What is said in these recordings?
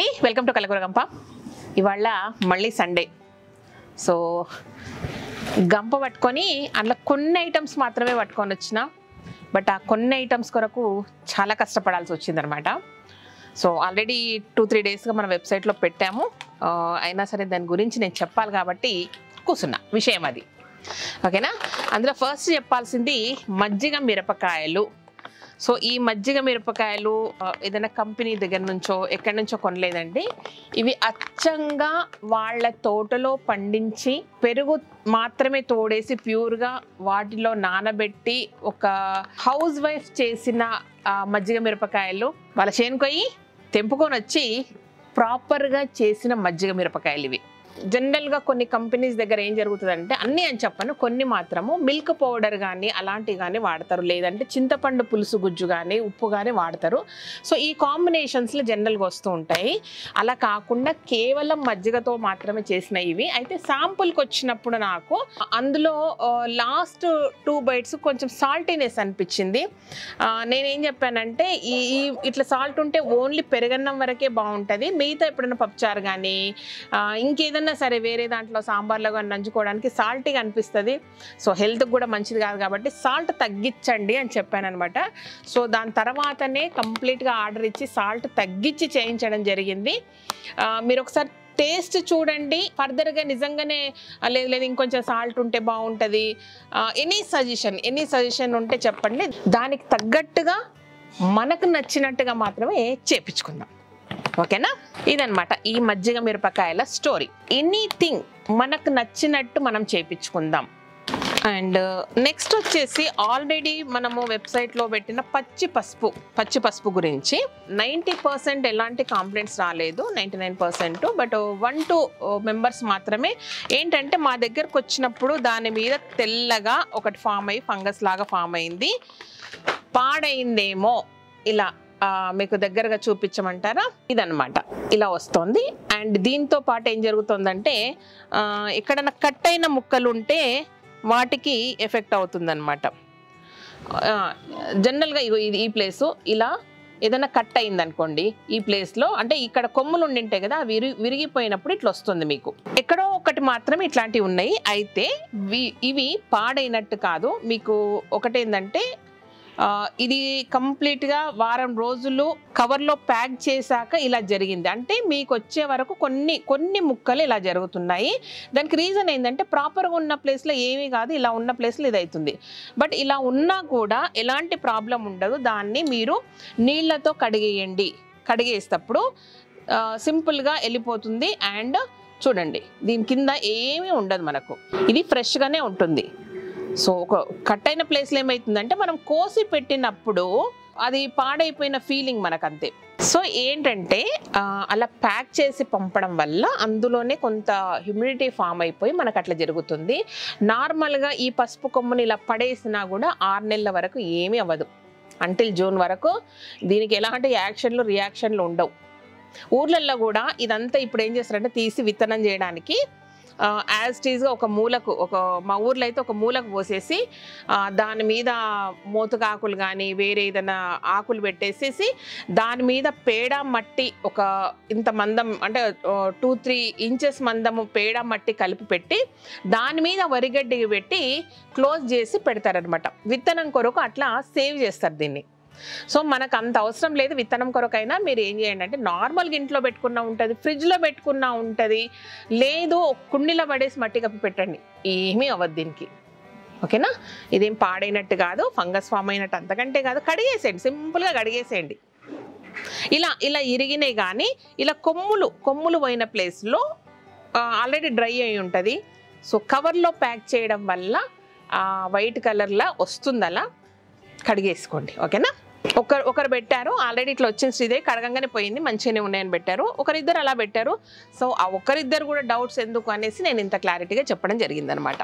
welcome to కలకూర గంప ఇవాళ మళ్ళీ సండే సో గంప పట్టుకొని అందులో కొన్ని ఐటమ్స్ మాత్రమే పట్టుకొని వచ్చిన బట్ ఆ కొన్ని ఐటమ్స్ కొరకు చాలా కష్టపడాల్సి వచ్చిందనమాట సో ఆల్రెడీ టూ త్రీ డేస్గా మన వెబ్సైట్లో పెట్టాము ఆ, అయినా సరే దాని గురించి నేను చెప్పాలి కాబట్టి కూర్చున్నా విషయం అది ఓకేనా అందులో ఫస్ట్ చెప్పాల్సింది మజ్జిగ మిరపకాయలు సో ఈ మజ్జిగ మిరపకాయలు ఆ, ఏదైనా కంపెనీ దగ్గర నుంచో ఎక్కడి నుంచో కొనలేదండి ఇవి అచ్చంగా వాళ్ళ తోటలో పండించి పెరుగు మాత్రమే తోడేసి ప్యూర్గా వాటిలో నానబెట్టి ఒక హౌస్ వైఫ్ చేసిన ఆ, మజ్జిగ మిరపకాయలు వాళ్ళ చేనుకొయ్యి తెంపుకొని వచ్చి ప్రాపర్గా చేసిన మజ్జిగ మిరపకాయలు ఇవి జనరల్గా కొన్ని కంపెనీస్ దగ్గర ఏం జరుగుతుందంటే అన్నీ అని చెప్పను కొన్ని మాత్రము మిల్క్ పౌడర్ కానీ అలాంటివి కానీ వాడతారు లేదంటే చింతపండు పులుసు గుజ్జు కానీ ఉప్పు కానీ వాడతారు సో ఈ కాంబినేషన్స్లో జనరల్గా వస్తూ ఉంటాయి అలా కాకుండా కేవలం మజ్జిగతో మాత్రమే చేసిన ఇవి అయితే శాంపుల్కి వచ్చినప్పుడు నాకు అందులో లాస్ట్ టూ బైట్స్ కొంచెం సాల్టీనెస్ అనిపించింది ఆ, నేనేం చెప్పానంటే ఈ ఈ ఇట్లా సాల్ట్ ఉంటే ఓన్లీ పెరగన్నం వరకే బాగుంటుంది మిగతా ఎప్పుడైనా పప్పుచారు కానీ ఇంకేదన్నా సరే వేరే దాంట్లో సాంబార్లో కానీ నంచుకోవడానికి సాల్టీగా అనిపిస్తుంది సో హెల్త్కి కూడా మంచిది కాదు కాబట్టి సాల్ట్ తగ్గించండి అని చెప్పాను అనమాట సో దాని తర్వాతనే కంప్లీట్గా ఆర్డర్ ఇచ్చి సాల్ట్ తగ్గించి చేయించడం జరిగింది ఆ, మీరు ఒకసారి టేస్ట్ చూడండి ఫర్దర్గా నిజంగానే ఆ, లేదు లేదు ఇంకొంచెం సాల్ట్ ఉంటే బాగుంటుంది ఎనీ సజెషన్ ఎనీ సజెషన్ ఉంటే చెప్పండి దానికి తగ్గట్టుగా మనకు నచ్చినట్టుగా మాత్రమే చేపించుకుందాం ఓకేనా ఇదన్నమాట ఈ మజ్జిగ మిరపకాయల స్టోరీ ఎనీథింగ్ మనకు నచ్చినట్టు మనం చేపించుకుందాం అండ్ నెక్స్ట్ వచ్చేసి ఆల్రెడీ మనము వెబ్సైట్లో పెట్టిన పచ్చి పసుపు పచ్చి పసుపు గురించి నైంటీ పర్సెంట్ ఎలాంటి కంప్లైంట్స్ రాలేదు ninety nine percent but one two members మాత్రమే ఏంటంటే మా దగ్గరకు వచ్చినప్పుడు దాని మీద తెల్లగా ఒకటి ఫామ్ అయ్యి ఫంగస్ లాగా ఫామ్ అయింది పాడైందేమో ఇలా ఆ, మీకు దగ్గరగా చూపించమంటారా ఇదన్నమాట ఇలా వస్తుంది అండ్ దీంతో పాటు ఏం జరుగుతుందంటే ఆ, ఎక్కడైనా కట్ అయిన ముక్కలు ఉంటే వాటికి ఎఫెక్ట్ అవుతుందన్నమాట ఆ, జనరల్గా ఇగో ఇది ఈ ప్లేసు ఇలా ఏదైనా కట్ అయింది అనుకోండి ఈ ప్లేస్లో అంటే ఇక్కడ కొమ్ములు ఉండింటాయి కదా అవి విరి విరిగిపోయినప్పుడు ఇట్లా వస్తుంది మీకు ఎక్కడో ఒకటి మాత్రమే ఇట్లాంటివి ఉన్నాయి అయితే వి- ఇవి పాడైనట్టు కాదు మీకు ఒకటేంటంటే ఆ, ఇది కంప్లీట్గా వారం రోజులు కవర్లో ప్యాక్ చేశాక ఇలా జరిగింది అంటే మీకు వచ్చే వరకు కొన్ని కొన్ని ముక్కలు ఇలా జరుగుతున్నాయి దానికి రీజన్ ఏంటంటే ప్రాపర్గా ఉన్న ప్లేస్లో ఏమీ కాదు ఇలా ఉన్న ప్లేస్లో ఇది అవుతుంది బట్ ఇలా ఉన్నా కూడా ఎలాంటి ప్రాబ్లం ఉండదు దాన్ని మీరు నీళ్ళతో కడిగేయండి కడిగేసేటప్పుడు ఆ, సింపుల్గా వెళ్ళిపోతుంది అండ్ చూడండి దీని కింద ఏమీ ఉండదు మనకు ఇది ఫ్రెష్గానే ఉంటుంది సో ఒక కట్ అయిన ప్లేస్లో ఏమవుతుందంటే మనం కోసి పెట్టినప్పుడు అది పాడైపోయిన ఫీలింగ్ మనకు అంతే సో ఏంటంటే ఆ, అలా ప్యాక్ చేసి పంపడం వల్ల అందులోనే కొంత హ్యూమిడిటీ ఫామ్ అయిపోయి మనకు అట్లా జరుగుతుంది నార్మల్గా ఈ పసుపు కొమ్ముని ఇలా పడేసినా కూడా ఆరు నెలల వరకు ఏమీ అవ్వదు అంటిల్ జూన్ వరకు దీనికి ఎలాంటి యాక్షన్లు రియాక్షన్లు ఉండవు ఊర్లల్లో కూడా ఇదంతా ఇప్పుడు ఏం చేస్తారంటే తీసి విత్తనం చేయడానికి యాజ్ టీజ్గా ఒక మూలకు ఒక మా ఊర్లో అయితే ఒక మూలకు పోసేసి ఆ, దాని మీద మోతుక ఆకులు కానీ వేరే ఏదైనా ఆకులు పెట్టేసేసి దాని మీద పేడ మట్టి ఒక ఇంత మందం అంటే టూ త్రీ ఇంచెస్ మందము పేడ మట్టి కలిపి పెట్టి దాని మీద వరిగడ్డి పెట్టి క్లోజ్ చేసి పెడతారనమాట విత్తనం కొరకు అట్లా సేవ్ చేస్తారు దీన్ని సో మనకు అంత అవసరం లేదు విత్తనం కొరకైనా మీరు ఏం చేయండి అంటే నార్మల్గా ఇంట్లో పెట్టుకున్నా ఉంటుంది ఫ్రిడ్జ్లో పెట్టుకున్నా ఉంటుంది లేదు ఒక కుండీలో పడేసి మట్టి కప్పి పెట్టండి ఏమీ అవ్వదు దీనికి ఓకేనా ఇదేం పాడైనట్టు కాదు ఫంగస్ ఫామ్ అయినట్టు అంతకంటే కాదు కడిగేసేయండి సింపుల్గా కడిగేసేయండి ఇలా ఇలా ఇరిగినాయి కానీ ఇలా కొమ్ములు కొమ్ములు పోయిన ప్లేస్లో ఆల్రెడీ డ్రై అయి ఉంటుంది సో కవర్లో ప్యాక్ చేయడం వల్ల వైట్ కలర్లా వస్తుంది అలా కడిగేసుకోండి ఓకేనా ఒకరు ఒకరు పెట్టారు ఆల్రెడీ ఇట్లా వచ్చిన శ్రీదేవి కడగంగానే పోయింది మంచిగానే ఉన్నాయని పెట్టారు ఒకరిద్దరు అలా పెట్టారు సో ఆ ఒకరిద్దరు కూడా డౌట్స్ ఎందుకు అనేసి నేను ఇంత క్లారిటీగా చెప్పడం జరిగిందనమాట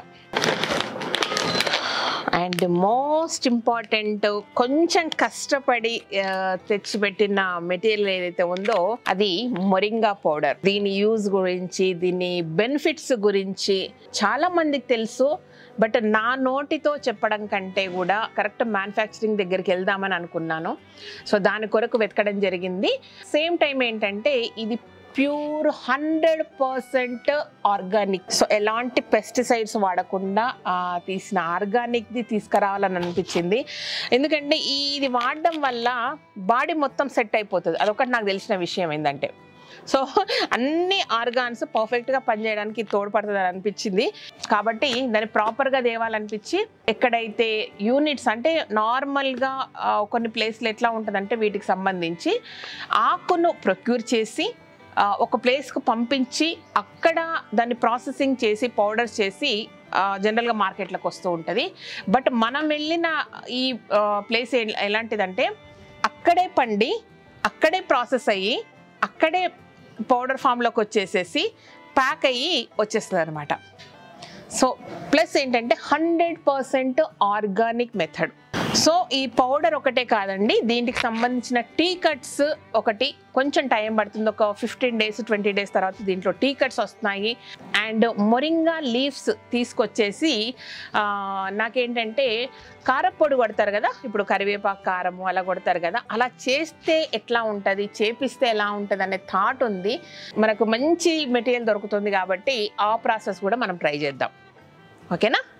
అండ్ మోస్ట్ ఇంపార్టెంట్ కొంచెం కష్టపడి ఆ, తెచ్చిపెట్టిన మెటీరియల్ ఏదైతే ఉందో అది మొరింగా పౌడర్ దీని యూజ్ గురించి దీని బెనిఫిట్స్ గురించి చాలా మందికి తెలుసు బట్ నా నోటితో చెప్పడం కంటే కూడా కరెక్ట్ మ్యానుఫ్యాక్చరింగ్ దగ్గరికి వెళ్దామని అనుకున్నాను సో దాని కొరకు వెతకడం జరిగింది సేమ్ టైం ఏంటంటే ఇది pure hundred percent organic so ఎలాంటి పెస్టిసైడ్స్ వాడకుండా ఆ, తీసిన ఆర్గానిక్ది తీసుకురావాలని అనిపించింది ఎందుకంటే ఈ- ఇది వాడడం వల్ల బాడీ మొత్తం సెట్ అయిపోతుంది అదొకటి నాకు తెలిసిన విషయం ఏంటంటే సో అన్ని ఆర్గాన్స్ పర్ఫెక్ట్గా పనిచేయడానికి తోడ్పడుతుంది అని అనిపించింది కాబట్టి దాన్ని ప్రాపర్గా తేవాలనిపించి ఎక్కడైతే యూనిట్స్ అంటే నార్మల్గా ఆ, కొన్ని ప్లేస్లు ఎట్లా ఉంటుందంటే వీటికి సంబంధించి ఆకును ప్రొక్యూర్ చేసి ఆ, ఒక ప్లేస్కు పంపించి అక్కడ దాన్ని ప్రాసెసింగ్ చేసి పౌడర్స్ చేసి జనరల్గా మార్కెట్లకు వస్తూ ఉంటుంది బట్ మనం వెళ్ళిన ఈ ప్లేస్ ఎలాంటిదంటే అక్కడే పండి అక్కడే ప్రాసెస్ అయ్యి అక్కడే పౌడర్ ఫామ్లోకి వచ్చేసేసి ప్యాక్ అయ్యి వచ్చేస్తుంది అనమాట సో ప్లస్ ఏంటంటే hundred percent organic method so ఈ పౌడర్ ఒకటే కాదండి దీనికి సంబంధించిన టీ కట్స్ ఒకటి కొంచెం టైం పడుతుంది ఒక ఫిఫ్టీన్ డేస్ ట్వంటీ డేస్ తర్వాత దీంట్లో టీ కట్స్ వస్తున్నాయి అండ్ మొరింగా లీవ్స్ తీసుకొచ్చేసి ఆ, నాకేంటంటే కారప్పొడి కొడతారు కదా ఇప్పుడు కరివేపాకు కారము అలా కొడతారు కదా అలా చేస్తే ఎట్లా ఉంటుంది చేపిస్తే ఎలా ఉంటుంది అనే థాట్ ఉంది మనకు మంచి మెటీరియల్ దొరుకుతుంది కాబట్టి ఆ ప్రాసెస్ కూడా మనం ట్రై చేద్దాం ఓకేనా